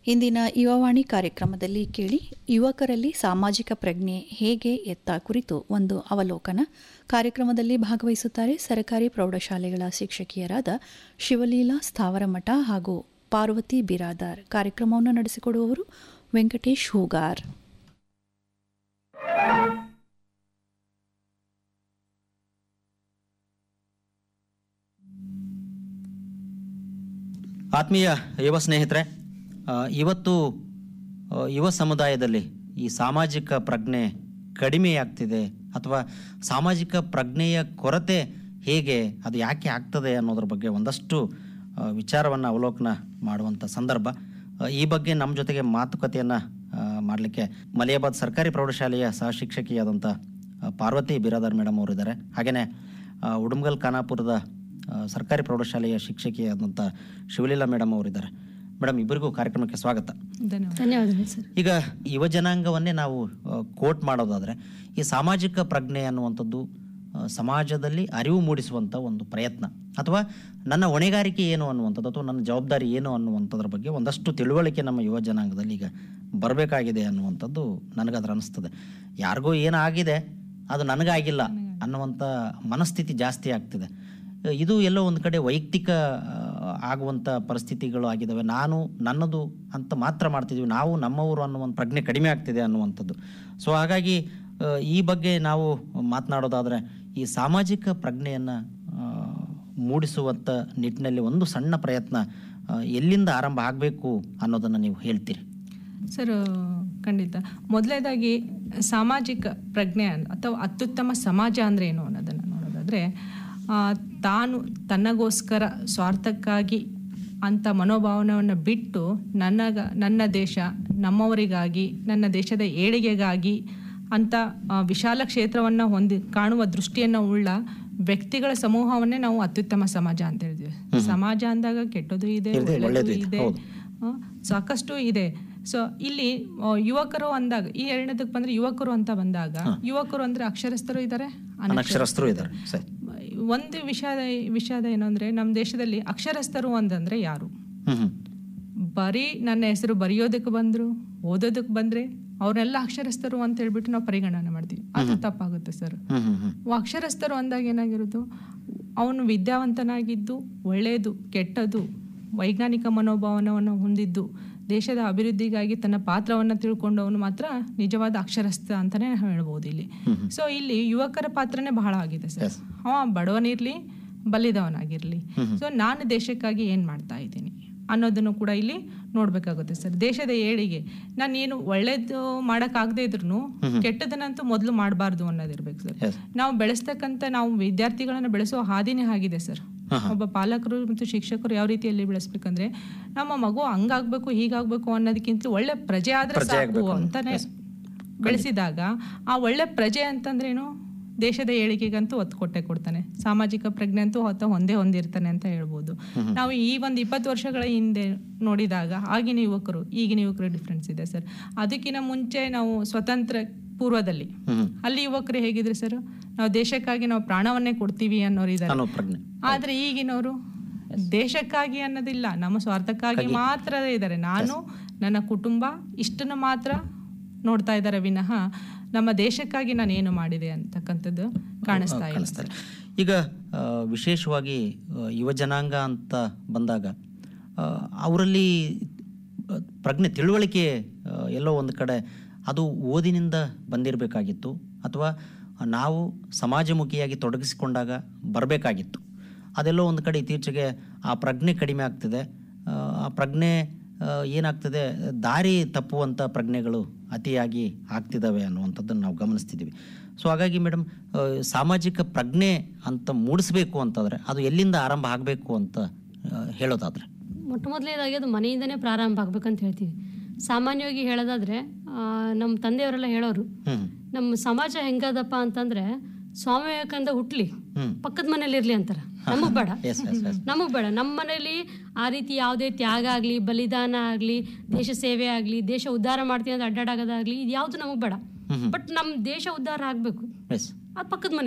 ಇಂದಿನ ಯುವವಾಣಿ ಕಾರ್ಯಕ್ರಮದಲ್ಲಿ ಕೇಳಿ ಯುವಕರಲ್ಲಿ ಸಾಮಾಜಿಕ ಪ್ರಜ್ಞೆ ಹೇಗೆ ಎತ್ತ ಕುರಿತು ಒಂದು ಅವಲೋಕನ ಕಾರ್ಯಕ್ರಮದಲ್ಲಿ ಭಾಗವಹಿಸುತ್ತಾರೆ ಸರ್ಕಾರಿ ಪ್ರೌಢಶಾಲೆಗಳ ಶಿಕ್ಷಕಿಯರಾದ ಶಿವಲೀಲಾ ಸ್ಥಾವರಮಠ ಹಾಗೂ ಪಾರ್ವತಿ ಬಿರಾದಾರ್ ಕಾರ್ಯಕ್ರಮವನ್ನು ನಡೆಸಿಕೊಡುವವರು ವೆಂಕಟೇಶ್ ಹೂಗಾರ್ ಆತ್ಮೀಯ ಯುವ ಸ್ನೇಹಿತರೆ ಆ, ಇವತ್ತು ಆ, ಯುವ ಸಮುದಾಯದಲ್ಲಿ ಈ ಸಾಮಾಜಿಕ ಪ್ರಜ್ಞೆ ಕಡಿಮೆಯಾಗ್ತಿದೆ ಅಥವಾ ಸಾಮಾಜಿಕ ಪ್ರಜ್ಞೆಯ ಕೊರತೆ ಹೇಗೆ ಅದು ಯಾಕೆ ಆಗ್ತದೆ ಅನ್ನೋದ್ರ ಬಗ್ಗೆ ಒಂದಷ್ಟು ವಿಚಾರವನ್ನು ಅವಲೋಕನ ಮಾಡುವಂಥ ಸಂದರ್ಭ ಆ, ಈ ಬಗ್ಗೆ ನಮ್ಮ ಜೊತೆಗೆ ಮಾತುಕತೆಯನ್ನು ಮಾಡಲಿಕ್ಕೆ ಮಲಿಯಾಬಾದ್ ಸರ್ಕಾರಿ ಪ್ರೌಢಶಾಲೆಯ ಸಹ ಶಿಕ್ಷಕಿಯಾದಂಥ ಆ, ಪಾರ್ವತಿ ಬಿರಾದಾರ್ ಮೇಡಮ್ ಅವರಿದ್ದಾರೆ ಹಾಗೆಯೇ ಉಡುಮಗಲ್ ಖಾನಾಪುರದ ಆ, ಸರ್ಕಾರಿ ಪ್ರೌಢಶಾಲೆಯ ಶಿಕ್ಷಕಿಯಾದಂಥ ಶಿವಲೀಲಾ ಮೇಡಮ್ ಅವರಿದ್ದಾರೆ ಮೇಡಮ್ ಇಬ್ಬರಿಗೂ ಕಾರ್ಯಕ್ರಮಕ್ಕೆ ಸ್ವಾಗತ ಧನ್ಯವಾದ ಧನ್ಯವಾದಗಳು ಸರ್ ಈಗ ಯುವ ಜನಾಂಗವನ್ನೇ ನಾವು ಕೋಟ್ ಮಾಡೋದಾದರೆ ಈ ಸಾಮಾಜಿಕ ಪ್ರಜ್ಞೆ ಅನ್ನುವಂಥದ್ದು ಆ, ಸಮಾಜದಲ್ಲಿ ಅರಿವು ಮೂಡಿಸುವಂಥ ಒಂದು ಪ್ರಯತ್ನ ಅಥವಾ ನನ್ನ ಹೊಣೆಗಾರಿಕೆ ಏನು ಅನ್ನುವಂಥದ್ದು ಅಥವಾ ನನ್ನ ಜವಾಬ್ದಾರಿ ಏನು ಅನ್ನುವಂಥದ್ರ ಬಗ್ಗೆ ಒಂದಷ್ಟು ತಿಳುವಳಿಕೆ ನಮ್ಮ ಯುವ ಜನಾಂಗದಲ್ಲಿ ಈಗ ಬರಬೇಕಾಗಿದೆ ಅನ್ನುವಂಥದ್ದು ನನಗದ್ರ ಅನಿಸ್ತದೆ ಯಾರಿಗೋ ಏನಾಗಿದೆ ಅದು ನನಗಾಗಿಲ್ಲ ಅನ್ನುವಂಥ ಮನಸ್ಥಿತಿ ಜಾಸ್ತಿ ಆಗ್ತಿದೆ ಇದು ಎಲ್ಲೋ ಒಂದು ಕಡೆ ವೈಯಕ್ತಿಕ ಆ, ಆಗುವಂಥ ಪರಿಸ್ಥಿತಿಗಳು ಆಗಿದ್ದಾವೆ ನಾನು ನನ್ನದು ಅಂತ ಮಾತ್ರ ಮಾಡ್ತಿದ್ವಿ ನಾವು ನಮ್ಮವರು ಅನ್ನೋ ಒಂದು ಪ್ರಜ್ಞೆ ಕಡಿಮೆ ಆಗ್ತಿದೆ ಅನ್ನುವಂಥದ್ದು ಸೊ ಹಾಗಾಗಿ ಆ, ಈ ಬಗ್ಗೆ ನಾವು ಮಾತನಾಡೋದಾದರೆ ಈ ಸಾಮಾಜಿಕ ಪ್ರಜ್ಞೆಯನ್ನು ಮೂಡಿಸುವಂಥ ನಿಟ್ಟಿನಲ್ಲಿ ಒಂದು ಸಣ್ಣ ಪ್ರಯತ್ನ ಆ, ಎಲ್ಲಿಂದ ಆರಂಭ ಆಗಬೇಕು ಅನ್ನೋದನ್ನು ನೀವು ಹೇಳ್ತೀರಿ ಸರ್ ಖಂಡಿತ ಮೊದಲನೇದಾಗಿ ಸಾಮಾಜಿಕ ಪ್ರಜ್ಞೆ ಅನ್- ಅಥವಾ ಅತ್ಯುತ್ತಮ ಸಮಾಜ ಅಂದರೆ ಏನು ಅನ್ನೋದನ್ನು ನೋಡೋದಾದರೆ ಆ, ತಾನು ತನ್ನಗೋಸ್ಕರ ಸ್ವಾರ್ಥಕ್ಕಾಗಿ ಅಂತ ಮನೋಭಾವನೆಯನ್ನು ಬಿಟ್ಟು ನನಗ ನನ್ನ ದೇಶ ನಮ್ಮವರಿಗಾಗಿ ನನ್ನ ದೇಶದ ಏಳಿಗೆಗಾಗಿ ಅಂತ ಆ, ವಿಶಾಲ ಕ್ಷೇತ್ರವನ್ನು ಹೊಂದಿ ಕಾಣುವ ದೃಷ್ಟಿಯನ್ನು ಉಳ್ಳ ವ್ಯಕ್ತಿಗಳ ಸಮೂಹವನ್ನೇ ನಾವು ಅತ್ಯುತ್ತಮ ಸಮಾಜ ಅಂತ ಹೇಳ್ತೀವಿ ಸಮಾಜ ಅಂದಾಗ ಕೆಟ್ಟದ್ದು ಇದೆ ಇದೆ, ಒಳ್ಳೆದು ಒಳ್ಳೆಯದು ಇದೆ, ಇದೆ ಹೌದು. ಆ, ಸಾಕಷ್ಟು ಇದೆ ಸೊ ಇಲ್ಲಿ ಆ, ಯುವಕರು ಅಂದಾಗ ಈ ಎರಡನೇದಕ್ಕೆ ಬಂದ್ರೆ ಯುವಕರು ಅಂತ ಬಂದಾಗ ಯುವಕರು ಅಂದ್ರೆ ಅಕ್ಷರಸ್ಥರು ಇದ್ದಾರೆ ಅನಕ್ಷರಸ್ಥರು ಇದ್ದಾರೆ ಸರಿ ಒಂದು ವಿಷಯದ ವಿಷಯದ ಏನು ಅಂದ್ರೆ ನಮ್ಮ ದೇಶದಲ್ಲಿ ಅಕ್ಷರಸ್ಥರು ಅಂತಂದ್ರೆ ಯಾರು ಹ್ಞೂ ಹ್ಞೂ ಬರೀ ನನ್ನ ಹೆಸರು ಬರೆಯೋದಕ್ಕೆ ಬಂದ್ರು ಓದೋದಕ್ಕೆ ಬಂದ್ರೆ ಅವ್ರನ್ನೆಲ್ಲ ಅಕ್ಷರಸ್ಥರು ಅಂತ ಹೇಳ್ಬಿಟ್ಟು ನಾವು ಪರಿಗಣನೆ ಮಾಡ್ತೀವಿ ಅದು ತಪ್ಪಾಗುತ್ತೆ ಸರ್ ಹ್ಞೂ ಹ್ಞೂ ಹ್ಞೂ ಅಕ್ಷರಸ್ಥರು ಅಂದಾಗ ಏನಾಗಿರೋದು ಅವನು ವಿದ್ಯಾವಂತನಾಗಿದ್ದು ಒಳ್ಳೆಯದು ಕೆಟ್ಟದ್ದು ವೈಜ್ಞಾನಿಕ ಮನೋಭಾವನವನ್ನು ಹೊಂದಿದ್ದು ದೇಶದ ಅಭಿವೃದ್ಧಿಗಾಗಿ ತನ್ನ ಪಾತ್ರವನ್ನು ತಿಳ್ಕೊಂಡವನು ಮಾತ್ರ ನಿಜವಾದ ಅಕ್ಷರಸ್ಥ ಅಂತಾನೆ ಹೇಳ್ಬೋದು ಇಲ್ಲಿ ಸೊ ಇಲ್ಲಿ ಯುವಕರ ಪಾತ್ರನೇ ಬಹಳ ಆಗಿದೆ ಸರ್ ಅವ ಬಡವನಿರ್ಲಿ ಬಲ್ಲಿದವನಾಗಿರ್ಲಿ ಸೊ ನಾನು ದೇಶಕ್ಕಾಗಿ ಏನು ಮಾಡ್ತಾ ಇದ್ದೀನಿ ಅನ್ನೋದನ್ನು ಕೂಡ ಇಲ್ಲಿ ನೋಡ್ಬೇಕಾಗುತ್ತೆ ಸರ್ ದೇಶದ ಏಳಿಗೆ ನಾನು ಏನು ಒಳ್ಳೇದು ಮಾಡೋಕ್ಕಾಗದೇ ಇದ್ರು ಕೆಟ್ಟದನ್ನಂತೂ ಮೊದಲು ಮಾಡಬಾರ್ದು ಅನ್ನೋದಿರ್ಬೇಕು ಸರ್ Yes. ನಾವು ಬೆಳೆಸ್ತಕ್ಕಂಥ ನಾವು ವಿದ್ಯಾರ್ಥಿಗಳನ್ನ ಬೆಳೆಸೋ ಹಾದಿನೇ ಆಗಿದೆ ಸರ್ ಒಬ್ಬ ಪಾಲಕರು ಮತ್ತು ಶಿಕ್ಷಕರು ಯಾವ ರೀತಿಯಲ್ಲಿ ಬೆಳೆಸ್ಬೇಕಂದ್ರೆ ನಮ್ಮ ಮಗು ಹಂಗಾಗ್ಬೇಕು ಹೀಗಾಗ್ಬೇಕು ಅನ್ನೋದಕ್ಕಿಂತ ಒಳ್ಳೆ ಪ್ರಜೆ ಆದ್ರೆ ಸಾಕು ಅಂತಾನೆ ಬೆಳೆಸಿದಾಗ ಆ ಒಳ್ಳೆ ಪ್ರಜೆ ಅಂತಂದ್ರೇನು ದೇಶದ ಏಳಿಗೆಗಂತೂ ಒತ್ತು ಕೊಟ್ಟೆ ಕೊಡ್ತಾನೆ ಸಾಮಾಜಿಕ ಪ್ರಜ್ಞೆ ಅಂತೂ ಹೊತ್ತ ಹೊಂದೇ ಹೊಂದಿರ್ತಾನೆ ಅಂತ ಹೇಳ್ಬೋದು ನಾವು ಈ ಒಂದು ಇಪ್ಪತ್ತು ವರ್ಷಗಳ ಹಿಂದೆ ನೋಡಿದಾಗ ಆಗಿನ ಯುವಕರು ಈಗಿನ ಯುವಕರು ಡಿಫ್ರೆನ್ಸ್ ಇದೆ ಸರ್ ಅದಕ್ಕಿಂತ ಮುಂಚೆ ನಾವು ಸ್ವತಂತ್ರ ಪೂರ್ವದಲ್ಲಿ ಅಲ್ಲಿ ಯುವಕರು ಹೇಗಿದ್ರೆ ಸರ್ ನಾವು ದೇಶಕ್ಕಾಗಿ ನಾವು ಪ್ರಾಣವನ್ನೇ ಕೊಡ್ತೀವಿ ಅನ್ನೋರಿದ್ದಾರೆ ಅನ್ನೋ ಪ್ರಜ್ಞೆ ಆದ್ರೆ ಈಗಿನವರು ದೇಶಕ್ಕಾಗಿ ಅನ್ನೋದಿಲ್ಲ ನಮ್ಮ ಸ್ವಾರ್ಥಕ್ಕಾಗಿ ಮಾತ್ರ ಇದ್ದಾರೆ ನಾನು ನನ್ನ ಕುಟುಂಬ ಇಷ್ಟನ್ನು ಮಾತ್ರ ನೋಡ್ತಾ ಇದ್ದಾರೆ ವಿನಃ ನಮ್ಮ ದೇಶಕ್ಕಾಗಿ ನಾನು ಏನು ಮಾಡಿದೆ ಅಂತಕ್ಕಂಥದ್ದು ಕಾಣಿಸ್ತಾ ಇಲ್ಲ ಕಾಣಿಸ್ತಾರೆ ಈಗ ಆ, ವಿಶೇಷವಾಗಿ ಆ, ಯುವ ಜನಾಂಗ ಅಂತ ಬಂದಾಗ ಆ, ಅವರಲ್ಲಿ ಆ, ಪ್ರಜ್ಞೆ ತಿಳುವಳಿಕೆ ಆ, ಎಲ್ಲೋ ಒಂದು ಕಡೆ ಅದು ಓದಿನಿಂದ ಬಂದಿರಬೇಕಾಗಿತ್ತು ಅಥವಾ ನಾವು ಸಮಾಜಮುಖಿಯಾಗಿ ತೊಡಗಿಸಿಕೊಂಡಾಗ ಬರಬೇಕಾಗಿತ್ತು ಅದೆಲ್ಲೋ ಒಂದು ಕಡೆ ಇತ್ತೀಚೆಗೆ ಆ ಪ್ರಜ್ಞೆ ಕಡಿಮೆ ಆಗ್ತಿದೆ ಆ, ಆ ಪ್ರಜ್ಞೆ ಆ, ಏನಾಗ್ತದೆ ದಾರಿ ತಪ್ಪುವಂಥ ಪ್ರಜ್ಞೆಗಳು ಅತಿಯಾಗಿ ಆಗ್ತಿದ್ದಾವೆ ಅನ್ನುವಂಥದ್ದನ್ನು ನಾವು ಗಮನಿಸ್ತಿದ್ದೀವಿ ಸೊ ಹಾಗಾಗಿ ಮೇಡಮ್ ಸಾಮಾಜಿಕ ಪ್ರಜ್ಞೆ ಅಂತ ಮೂಡಿಸ್ಬೇಕು ಅಂತಂದರೆ ಅದು ಎಲ್ಲಿಂದ ಆರಂಭ ಆಗಬೇಕು ಅಂತ ಆ, ಹೇಳೋದಾದ್ರೆ ಮೊಟ್ಟ ಮೊದಲನೇದಾಗಿ ಅದು ಮನೆಯಿಂದನೇ ಪ್ರಾರಂಭ ಆಗ್ಬೇಕಂತ ಹೇಳ್ತೀವಿ ಸಾಮಾನ್ಯವಾಗಿ ಹೇಳೋದಾದ್ರೆ ಆ, ನಮ್ಮ ತಂದೆಯವರೆಲ್ಲ ಹೇಳೋರು ಹ್ಮ್ ನಮ್ಮ ಸಮಾಜ ಹೆಂಗದಪ್ಪ ಅಂತಂದ್ರೆ ಸ್ವಾಮಿ ವಿವೇಕಾನಂದ ಹುಟ್ಲಿ ಹ್ಮ್. ಪಕ್ಕದ ಮನೇಲಿ ಇರ್ಲಿ ಅಂತಾರ ನಮಗ್ ಬೇಡ ಎಸ್ ಎಸ್ ಎಸ್ ನಮಗ್ ಬೇಡ ನಮ್ಮ ಮನೇಲಿ ಆ ರೀತಿ ಯಾವುದೇ ತ್ಯಾಗ ಆಗ್ಲಿ ಬಲಿದಾನ ಆಗ್ಲಿ ದೇಶ ಸೇವೆ ಆಗ್ಲಿ ದೇಶ ಉದ್ಧಾರ ಮಾಡ್ತೀವಿ ಅಂತ ಅಡ್ಡಾಡೋದಾಗ್ಲಿ ಇದು ಯಾವುದು ನಮಗ್ ಬೇಡ ಬಟ್ ನಮ್ಮ ದೇಶ ಉದ್ಧಾರ ಆಗ್ಬೇಕು ಎಸ್ ಅದು ಪಕ್ಕದ ಮನೆ